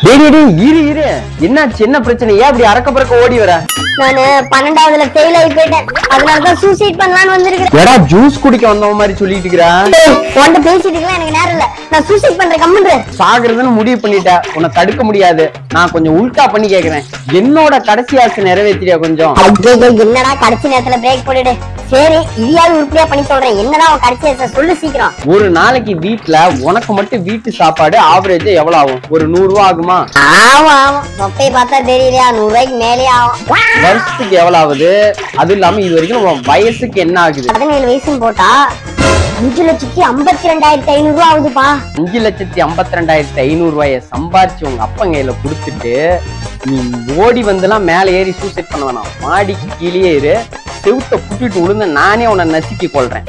டேய் டேய், டேய், இரு இரு என்னாச்சு என்ன பிரச்சனை ஏன் அப்படி அறக்க பறக்க ஓடி வர நானு பன்னெண்டாவதுல ஃபெயில் ஆகி போயிட்டேன் அதனாலதான் சூசைட் பண்ணலாம்னு வந்திருக்கிறேன் ஏடா ஜூஸ் குடிக்க வந்தவன் மாதிரி சொல்லிட்டு இருக்கிறா டேய், உன்கிட்ட பேசிட்டு இருக்கலாம் எனக்கு நேரம் இல்ல நான் சூசைட் பண்றேன் கம்முன்றேன் சாகுறதுன்னு முடிவு பண்ணிட்ட உன்னை தடுக்க முடியாது நான் கொஞ்சம் உல்டா பண்ணி கேக்குறேன் என்னோட கடைசி ஆசை நிறைவேற்றியா கொஞ்சம் ஐயோ என்னடா கடைசி நேரத்துல பிரேக் போட்டுடு சரி இதையாவது உருப்படியா பண்ணி சொல்றேன் என்னடா உன் கடைசி நேரத்துல சொல்லு சீக்கிரம் ஒரு நாளைக்கு வீட்ல உனக்கு மட்டும் வீட்டு சாப்பாடு ஆவரேஜ் எவ்வளவு ஆகும் ஒரு நூறு ரூபா ஆகுமா ஆமா ஆமா மொக்கையை பார்த்தா தெரியலையா நூறு ரூபாய்க்கு மேலே ஆகும் வருஷத்துக்கு எவ்வளவு ஆகுது அது இல்லாம இது வரைக்கும் உன் வயசுக்கு என்ன ஆகுது பதினேழு வயசுன்னு போட்டா அஞ்சு லட்சத்தி ஐம்பத்தி ரெண்டாயிரத்தி ஐநூறு ரூபா ஆகுதுப்பா அஞ்சு லட்சத்தி ஐம்பத்தி ரெண்டாயிரத்தி ஐநூறு ரூபாய சம்பாரிச்சு உங்க அப்பன் கையில கொடுத்துட்டு நீ ஓடி வந்துலாம் மேல ஏறி சூசைட் பண்ண வேணாம் மாடிக்கு கீழே இரு செவுத்த புட்டிட்டு விழுந்து நானே உன்னை நசுக்கி கொள்றேன்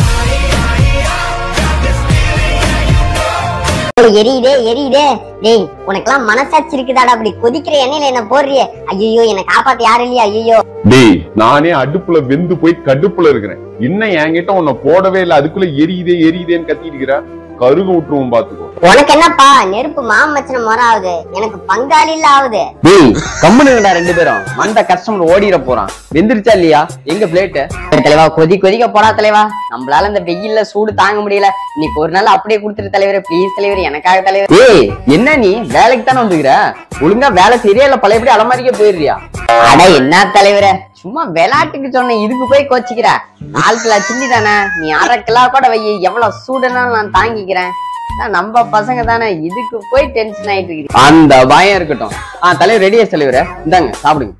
எரியுதே எரியுதே டேய் உனக்கெல்லாம் மனசாட்சி இருக்குதாடா அப்படி கொதிக்கிற எண்ணெயில என்ன போடுறியே ஐயோ என்ன காப்பாத்த யாரும் இல்லையா ஐயோ டேய் நானே அடுப்புல வெந்து போய் கடுப்புல இருக்கிறேன் இன்னும் என்கிட்ட உன்னை போடவே இல்ல அதுக்குள்ள எரியுதே எரியுதேன்னு கத்திட்டு இருக்கிற கருக விட்டுருவோம் பாத்துக்கோ உனக்கு என்னப்பா நெருப்பு மாமச்சன முறை ஆகுது எனக்கு பங்காளி இல்ல ஆகுது டேய் கம்முனுங்கடா ரெண்டு பேரும் வந்த கஸ்டமர் ஓடிட போறான் வெந்திருச்சா இல்லையா எங்க பிளேட்டு தலைவா கொதி கொதிக்க போடா தலைவா நம்மளால இந்த வெயில்ல சூடு தாங்க முடியல இன்னைக்கு ஒரு நாள் அப்படியே கொடுத்துரு தலைவரே ப்ளீஸ் தலைவர் எனக்காக தலைவர் ஏய் என்ன நீ வேலைக்கு தானே வந்துக்கிற ஒழுங்கா வேலை சரியா இல்ல பழையபடி அலமாரிக்கே போயிடுறியா அட என்ன தலைவரே சும்மா விளையாட்டுக்கு சொன்னேன் இதுக்கு போய் கோச்சிக்கிற நாலு கிலோ சின்னி தானே நீ அரை கிலோ கூட வை எவ்வளவு சூடுனாலும் நான் தாங்கிக்கிறேன் அதான் நம்ம பசங்க தானே இதுக்கு போய் டென்ஷன் ஆயிட்டு இருக்கு அந்த பயம் இருக்கட்டும் ஆ தலைவர் ரெடியா தலைவரே இந்தாங்க சாப்பிடுங்க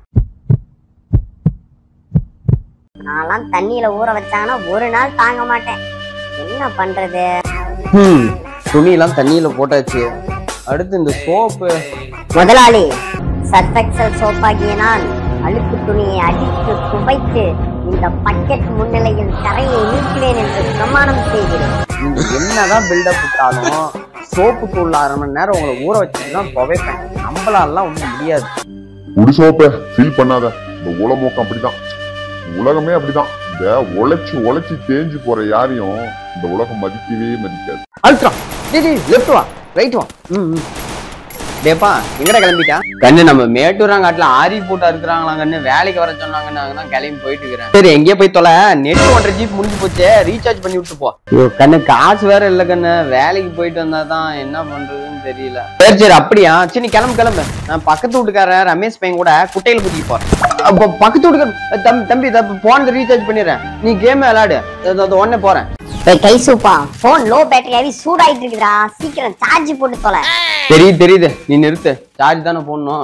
நான்லாம் தண்ணியில ஊற வச்சாங்கன்னா ஒரு நாள் தாங்க மாட்டேன் என்ன பண்றது ஹம், துணியெல்லாம் தண்ணியில போட்டாச்சு அடுத்து இந்த சோப்பு முதலாளி சர்ஃபெக்சல் சோப்பாகிய நான் அழுக்கு துணியை அடித்து துவைத்து இந்த பக்கெட் முன்னிலையில் தரையை நீக்குவேன் என்று பிரமாணம் செய்கிறேன் நீங்க என்னதான் பில்டப் விட்டாலும் சோப்பு தூள் அரை மணி நேரம் உங்களை ஊற வச்சுட்டு தான் துவைப்பேன் நம்மளாலாம் ஒண்ணும் முடியாது ஒரு சோப்ப ஃபீல் பண்ணாத இந்த உலமோக்கம் அப்படிதான் உலகமே அப்படிதான் இந்த உழைச்சு உழைச்சு தேஞ்சு போற யாரையும் இந்த உலகம் மதிக்கவே மதிக்காது அழுத்துறான் டேய் லெஃப்ட் வா ரைட் வா ம் ம். டேப்பா எங்கடா கிளம்பிட்டான் கண்ணு நம்ம மேட்டூராங்காட்டுல ஆரி போட்டு அறுக்குறாங்களாம் கண்ணு வேலைக்கு வர சொன்னாங்கன்னு நான் தான் கிளம்பி போயிட்டு இருக்கிறேன் சரி எங்கேயே போய் தொலை நெட் ஒன்றரை ஜிபி முடிஞ்சு போச்சே ரீசார்ஜ் பண்ணி விட்டு போ ஐயோ கண்ணு காசு வேற இல்ல கண்ணு வேலைக்கு போயிட்டு வந்தா தான் என்ன பண்றதுன்னு தெரியல சரி சரி அப்படியா சரி நீ கிளம்பு கிளம்பு நான் பக்கத்து வீட்டுக்காரன் ரமேஷ் பையன் கூட குட்டையில கூட்டிட்டு போறேன் அப்போ பக்கத்து வீட்டுக்கார தம்பி தம்பி தம்பி போனது ரீசார்ஜ் பண்ணிடுறேன் நீ கேம் விளையாடு உடனே போறேன் ஏய் கை சூப்பா போன் லோ பேட்டரி ஆகி சூடாயிட்டு இருக்குடா சீக்கிரம் சார்ஜ் போட்டு தொலை தெரியுது தெரியுது நீ நிறுத்து சார்ஜ் தானே போடணும்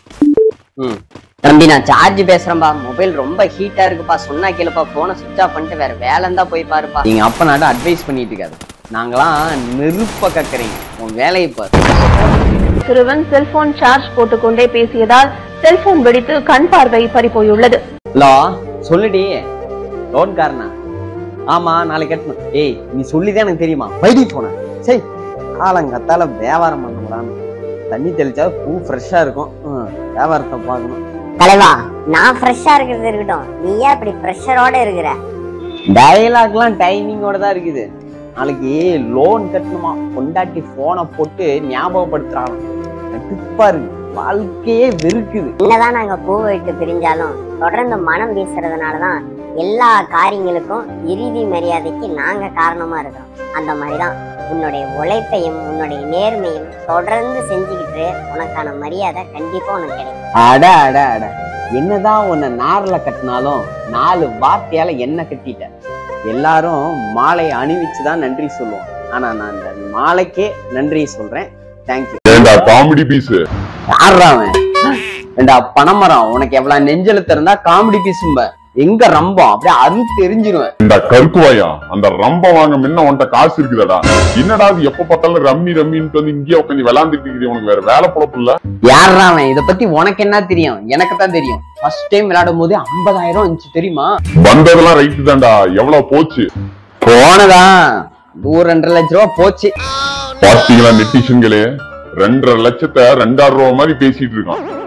ம் தம்பி நான் சார்ஜ் பேசுறேன்பா மொபைல் ரொம்ப ஹீட்டா இருக்குப்பா சொன்னா கேளுப்பா போனை சுவிச் ஆஃப் பண்ணிட்டு வேற வேலை இருந்தா போய் பாருப்பா நீங்க அப்ப நாட்ட அட்வைஸ் பண்ணிட்டு இருக்காது நாங்களாம் நெருப்ப கக்கறீங்க உன் வேலையை பாரு சிறுவன் செல்போன் சார்ஜ் போட்டுக்கொண்டே பேசியதால் செல்போன் வெடித்து கண் பார்வை பறிபோயுள்ளது ஹலோ சொல்லுடி லோன் காரனா ஆமா நாளைக்கு கட்டணும் ஏய் நீ சொல்லிதான் எனக்கு தெரியுமா வைடி போன சரி காலங்கத்தால வியாபாரம் பண்ணக்கூடாது தண்ணி தெளிச்சா பூ ஃப்ரெஷ்ஷா இருக்கும் ம், வியாபாரத்தை பார்க்கணும் தலைவா நான் ஃப்ரெஷ்ஷா இருக்கிறது இருக்கட்டும் நீ ஏன் இப்படி ப்ரெஷரோட இருக்கிற டயலாக்லாம் டைமிங்கோட தான் இருக்குது நாளைக்கு லோன் கட்டணுமா பொண்டாட்டி போனை போட்டு ஞாபகப்படுத்துறாங்க கடுப்பா இருக்கு வாழ்க்கையே வெறுக்குது என்னதான் நாங்க பூவை விட்டு பிரிஞ்சாலும் தொடர்ந்து மனம் வீசுறதுனாலதான் எல்லா காரியங்களுக்கும் இறுதி மரியாதைக்கு நாங்க காரணமா இருக்கோம் அந்த மாதிரிதான் உன்னுடைய உழைப்பையும் உன்னுடைய நேர்மையும் தொடர்ந்து செஞ்சுக்கிட்டு உனக்கான மரியாதை கண்டிப்பா உனக்கு கிடைக்கும் அட அட அட என்னதான் உன்னை நார்ல கட்டினாலும் நாலு வார்த்தையால என்ன கட்டிட்ட எல்லாரும் மாலை அணிவிச்சு தான் நன்றி சொல்லுவோம் ஆனா நான் இந்த மாலைக்கே நன்றி சொல்றேன் தேங்க்யூ ஏண்டா காமெடி பீஸ் யாரா அவன் ஏண்டா பணமரம் உனக்கு எவ்வளவு நெஞ்செழுத்து இருந்தா காமெடி பீசும்ப எங்க ரம்பம் அப்படியே அறுத்து எரிஞ்சிருவேன் இந்த கருக்குவாயா அந்த ரம்ப வாங்க முன்ன உன்கிட்ட காசு இருக்குதாடா என்னடா அது எப்ப பார்த்தாலும் ரம்மி ரம்மின்ட்டு வந்து இங்கேயே உட்காந்து விளாண்டுட்டு இருக்குது உனக்கு வேற வேலை பொழப்பு இல்ல யாரா அவன் இத பத்தி உனக்கு என்ன தெரியும் எனக்கு தான் தெரியும் ஃபர்ஸ்ட் டைம் விளையாடும் போது ஐம்பதாயிரம் இருந்துச்சு தெரியுமா வந்ததெல்லாம் ரைட்டு தான்டா எவ்வளவு போச்சு போனதா ஒரு ரெண்டரை லட்ச ரூபா போச்சு பாத்தீங்களா நெட்டிஷன்களே ரெண்டரை லட்சத்தை ரெண்டாயிரம் ரூபா மாதிரி பேசிட்டு இருக்கான்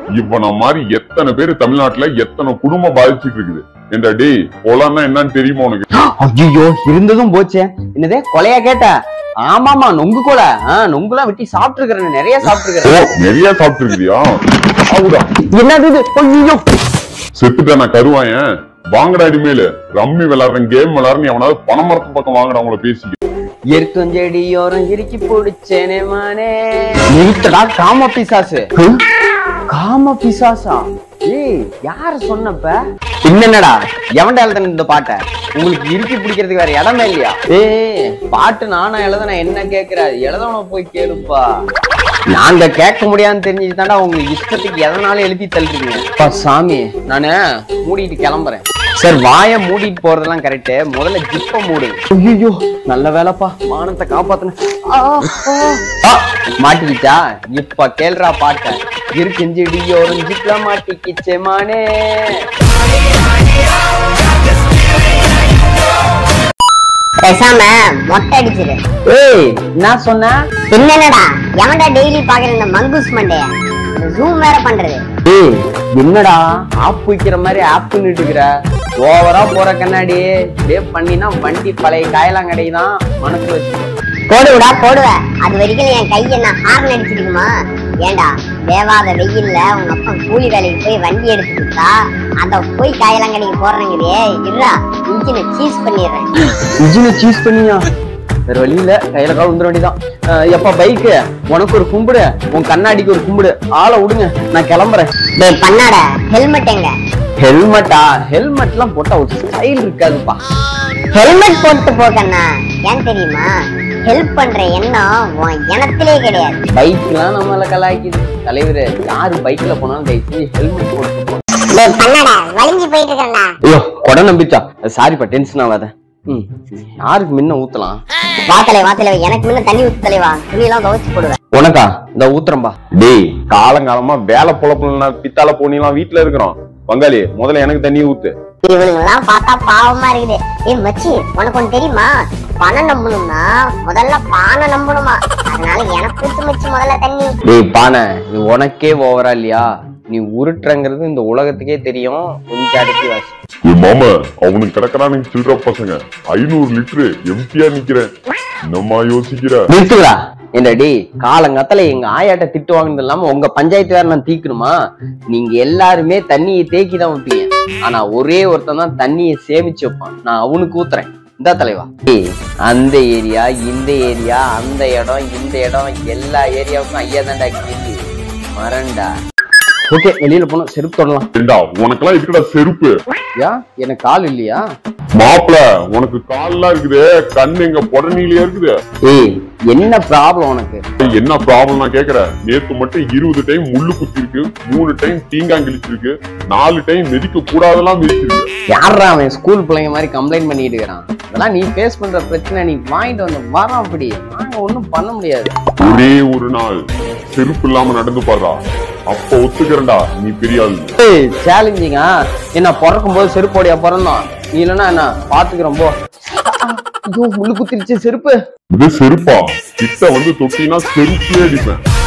இவன மாதிரி எத்தனை பேர் தமிழ்நாட்டுல எத்தனை குடும்பம் பாதிச்சிட்டு இருக்குது ஏண்டா டேய் கொலைன்னா என்னன்னு தெரியுமா உனக்கு ஐயோ இருந்ததும் போச்சே என்னதே கொலையா கேட்ட ஆமாமா நொங்கு கொலை ஆஹ் நொங்குலாம் வெட்டி சாப்பிட்டு இருக்கிறேன் நிறைய சாப்பிட்டு ஓ இருக்கிறேன் நிறைய சாப்பிட்டு இருக்குதியா ஆகுடா என்னது இது ஐயோ செத்துட்டா நான் கருவாயன் வாங்கடா இனிமேலு ரம்மி விளையாடுறேன் கேம் விளையாடுறேன் எவனாவது பணமரத்து பக்கம் வாங்கடா உங்களை பேசி எருக்கஞ்செடியோரம் இறுக்கி பிடிச்சேனே மானே நிறுத்தடா காம பிசாசு காம பிசாசா ஏய் யாரு சொன்னப்ப என்னடா எவன்டா எழுதுன இந்த பாட்டை உங்களுக்கு இறுக்கி பிடிக்கிறதுக்கு வேற இடமே இல்லையா ஏய் பாட்டு நானா எழுதுன என்ன கேக்குற எழுதவன போய் கேளுப்பா நாங்க கேட்க முடியாதுன்னு தெரிஞ்சுட்டு தாண்டா உங்க இஷ்டத்துக்கு எதனாலும் எழுதி தள்ளுறீங்க அப்பா சாமி நானு மூடிட்டு கிளம்புறேன் சார் வாய மூடிட்டு போறதெல்லாம் கரெக்ட் முதல்ல ஜிப்ப மூடு ஐயோ நல்ல வேலைப்பா மானத்தை காப்பாத்துன ஆ, ஆ. ஆ, மாட்டிக்கிச்சா இப்ப கேள்றா பாட்ட இருக்குஞ்சிடி ஒரு ஜிப்ல மாட்டிக்கிச்சே மானே பேசாம மொட்டை அடிச்சிரு ஏய் என்ன சொன்ன என்னடா எவன்டா டெய்லி பாக்குற இந்த மங்கூஸ் மண்டைய ஜூம் வேற பண்றது ஏய் என்னடா ஆப் வைக்கிற மாதிரி ஆப் இருக்கிற ஓவரா போற கண்ணாடி இப்படியே பண்ணினா வண்டி பழைய காயலாங்கடை தான் மனசுல வச்சு போடுவிடா போடுவ அது வரைக்கும் என் கை என்ன ஹார்ன் அடிச்சிருக்குமா ஏண்டா தேவாத வெயில்ல உங்க அப்பா கூலி வேலைக்கு போய் வண்டி எடுத்து கொடுத்தா அத போய் காயலாங்கடிக்கு போடுறீங்களே இருடா இன்ஜினை சீஸ் பண்ணிடுறேன் இன்ஜினை சீஸ் பண்ணியா வேற வழி இல்ல கையில கால் வந்துட வேண்டியதான் அஹ் எப்பா பைக்கு உனக்கு ஒரு கும்பிடு உன் கண்ணாடிக்கு ஒரு கும்பிடு ஆளை விடுங்க நான் கிளம்புறேன் டேய் பண்ணாட ஹெல்மெட் எங்க ஹெல்மெட்டா ஹெல்மெட்லாம் போட்டா ஒரு ஸ்டைல் இருக்காதுப்பா ஹெல்மெட் போட்டு போக்கண்ணா ஏன் தெரியுமா ஹெல்ப் பண்ற எண்ணம் உன் இனத்திலே கிடையாது பைக்லாம் நம்மள கலாய்க்குது தலைவரே யாரு பைக்ல போனாலும் தயவு செஞ்சு ஹெல்மெட் போட்டு போ டேய் பண்ணாட வலிஞ்சு போயிட்டு இருக்கேன்டா ஐயோ கொடை நம்பிச்சா சாரிப்பா டென்ஷன் ஆகாத ம் யாருக்கு முன்ன ஊத்தலாம் வா தலைவா வா தலைவா எனக்கு முன்ன தண்ணி ஊத்து தலைவா துணியெல்லாம் துவைச்சு போடுவேன் உனக்கா இந்த ஊத்துறம்பா டேய் காலங்காலமா வேலை பொழப்புல பித்தால போனிலாம் வீட்டுல இருக்கிறோம் பங்காளி முதல்ல எனக்கு தண்ணி ஊத்து இவனுங்கெல்லாம் பார்த்தா பாவமா இருக்குது ஏய் மச்சி உனக்கு ஒண்ணு தெரியுமா பணம் நம்பணும்னா முதல்ல பானை நம்பணுமா அதனால எனக்கு ஊத்து மச்சி முதல்ல தண்ணி டேய் பானை இது உனக்கே ஓவரா இல்லையா நீ உருட்டுறங்கிறது இந்த உலகத்துக்கே தெரியும் கொஞ்சம் அடக்கி வாசி என் மாமா அவனுக்கு கிடக்குறானுங்க சில்லற பசங்க ஐநூறு லிட்டரு எம்டியா நிக்கிறேன் என்னம்மா யோசிக்கிற நிறுத்துடா என்ன டேய் காலங்கத்துல எங்க ஆயாட்ட திட்டு வாங்கினது இல்லாம உங்க பஞ்சாயத்து வேற நான் தீக்கணுமா நீங்க எல்லாருமே தண்ணியை தேக்கி தான் வைப்பீங்க ஆனா ஒரே ஒருத்தன் தான் தண்ணியை சேமிச்சு வைப்பான் நான் அவனுக்கு ஊத்துறேன் இந்த தலைவா ஏய், அந்த ஏரியா இந்த ஏரியா அந்த இடம் இந்த இடம் எல்லா ஏரியாவுக்கும் ஐயா தான்டா கேள்வி மரண்டா ஓகே வெளியில போனோம் செருப்பு தொடலாம் ஏண்டா உனக்கெல்லாம் இருக்குடா செருப்பு யா எனக்கு கால் இல்லையா மாப்பிள உனக்கு கால்லாம் இருக்குது கண்ணு எங்க புடனிலேயே இருக்குது ஏய் என்ன ப்ராப்ளம் உனக்கு ஏய், என்ன ப்ராப்ளம் நான் கேக்குறேன் நேத்து மட்டும் இருபது டைம் முள்ளு குத்தி இருக்கு மூணு டைம் தீங்காங் கிழிச்சிருக்கு நாலு டைம் மிதிக்க கூடாதெல்லாம் மிதிச்சிருக்கு யாரா அவன் ஸ்கூல் பிள்ளைங்க மாதிரி கம்ப்ளைண்ட் பண்ணிட்டு இருக்கிறான் அதெல்லாம் நீ ஃபேஸ் பண்ற பிரச்சனை நீ வாங்கிட்டு வந்து வரோம் அப்படி நாங்க ஒண்ணும் பண்ண முடியாது ஒரே ஒரு நாள் செருப்பு இல்லாம நடந்து பாடுறா அப்ப ஒத்துக்கிறேன்டா நீ பெரிய ஆளு ஏய் சேலஞ்சிங்கா என்ன பிறக்கும் போது செருப்போடையா பிறந்தோம் நீ இல்லைன்னா என்ன பாத்துக்கிறோம் போ ஐயோ முள்ளு குத்திருச்சு செருப்பு இது செருப்பா கிட்ட வந்து தொட்டினா செருப்பே அடிப்பேன்